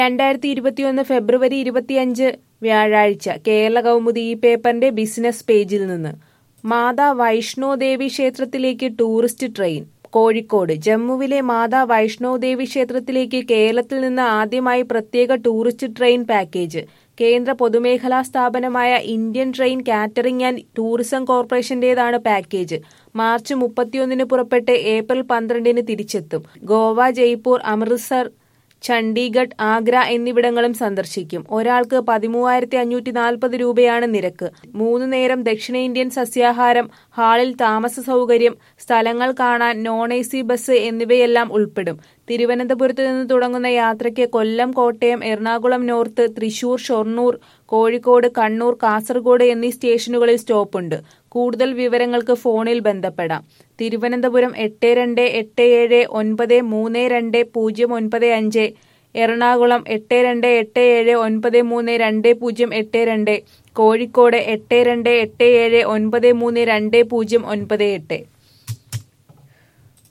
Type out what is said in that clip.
രണ്ടായിരത്തി ഇരുപത്തിയൊന്ന് ഫെബ്രുവരി ഇരുപത്തിയഞ്ച് വ്യാഴാഴ്ച കേരള കൗമുദി ഈ പേപ്പറിന്റെ ബിസിനസ് പേജിൽ നിന്ന് മാതാ വൈഷ്ണോ ദേവി ക്ഷേത്രത്തിലേക്ക് ടൂറിസ്റ്റ് ട്രെയിൻ കോഴിക്കോട് ജമ്മുവിലെ മാതാ വൈഷ്ണോ ദേവി ക്ഷേത്രത്തിലേക്ക് കേരളത്തിൽ നിന്ന് ആദ്യമായി പ്രത്യേക ടൂറിസ്റ്റ് ട്രെയിൻ പാക്കേജ് കേന്ദ്ര പൊതുമേഖലാ സ്ഥാപനമായ Indian train catering and tourism കോർപ്പറേഷന്റേതാണ് പാക്കേജ് മാർച്ച് മുപ്പത്തിയൊന്നിന് പുറപ്പെട്ട് ഏപ്രിൽ പന്ത്രണ്ടിന് തിരിച്ചെത്തും ഗോവ ജയ്പൂർ അമൃത്സർ ചണ്ഡീഗഡ് ആഗ്ര എന്നിവിടങ്ങളും സന്ദർശിക്കും ഒരാൾക്ക് പതിമൂവായിരത്തി അഞ്ഞൂറ്റി നാൽപ്പത് രൂപയാണ് നിരക്ക് മൂന്ന് നേരം ദക്ഷിണേന്ത്യൻ സസ്യാഹാരം ഹാളിൽ താമസ സൗകര്യം സ്ഥലങ്ങൾ കാണാൻ നോൺ എ സി ബസ് എന്നിവയെല്ലാം ഉൾപ്പെടും തിരുവനന്തപുരത്ത് നിന്ന് തുടങ്ങുന്ന യാത്രയ്ക്ക് കൊല്ലം കോട്ടയം എറണാകുളം നോർത്ത് തൃശൂർ ഷൊർണൂർ കോഴിക്കോട് കണ്ണൂർ കാസർഗോഡ് എന്നീ സ്റ്റേഷനുകളിൽ സ്റ്റോപ്പുണ്ട് കൂടുതൽ വിവരങ്ങൾക്ക് ഫോണിൽ ബന്ധപ്പെടാം തിരുവനന്തപുരം എട്ട് രണ്ട് എട്ട് ഏഴ് ഒൻപത് മൂന്ന് രണ്ട് പൂജ്യം ഒൻപത് അഞ്ച് എറണാകുളം എട്ട് രണ്ട് എട്ട് ഏഴ് ഒൻപത് മൂന്ന് രണ്ട് പൂജ്യം എട്ട് രണ്ട് കോഴിക്കോട് എട്ട് രണ്ട് എട്ട് ഏഴ് ഒൻപത് മൂന്ന് രണ്ട് പൂജ്യം ഒൻപത് എട്ട്